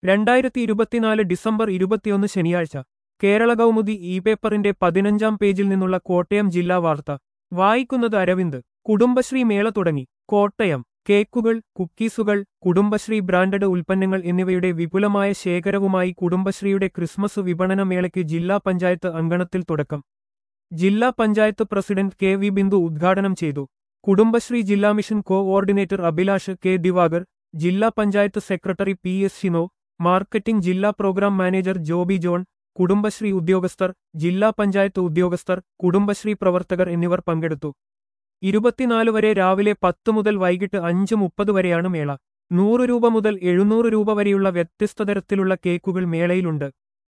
രണ്ടായിരത്തി ഇരുപത്തിനാല് ഡിസംബർ ഇരുപത്തിയൊന്ന് ശനിയാഴ്ച കേരള കൗമുദി ഇ പേപ്പറിന്റെ പതിനഞ്ചാം പേജിൽ നിന്നുള്ള കോട്ടയം ജില്ലാ വാർത്ത വായിക്കുന്നത് അരവിന്ദ് കുടുംബശ്രീ മേള തുടങ്ങി കോട്ടയം കേക്കുകൾ കുക്കീസുകൾ കുടുംബശ്രീ ബ്രാൻഡഡ് ഉൽപ്പന്നങ്ങൾ എന്നിവയുടെ വിപുലമായ ശേഖരവുമായി കുടുംബശ്രീയുടെ ക്രിസ്മസ് വിപണന മേളയ്ക്ക് ജില്ലാ പഞ്ചായത്ത് അങ്കണത്തിൽ തുടക്കം ജില്ലാ panchayat president K V Bindu ഉദ്ഘാടനം ചെയ്തു കുടുംബശ്രീ ജില്ലാ mission coordinator Abhilash K Divakar ജില്ലാ panchayat secretary P S Shino marketing ജില്ലാ പ്രോഗ്രാം മാനേജർ ജോബി ജോൺ കുടുംബശ്രീ ഉദ്യോഗസ്ഥർ ജില്ലാ പഞ്ചായത്ത് ഉദ്യോഗസ്ഥർ കുടുംബശ്രീ പ്രവർത്തകർ എന്നിവർ പങ്കെടുത്തു ഇരുപത്തിനാല് വരെ രാവിലെ പത്ത് മുതൽ വൈകിട്ട് അഞ്ച് മുപ്പത് വരെയാണ് മേള നൂറ് രൂപ മുതൽ എഴുന്നൂറ് രൂപ വരെയുള്ള വ്യത്യസ്ത തരത്തിലുള്ള കേക്കുകൾ മേളയിലുണ്ട്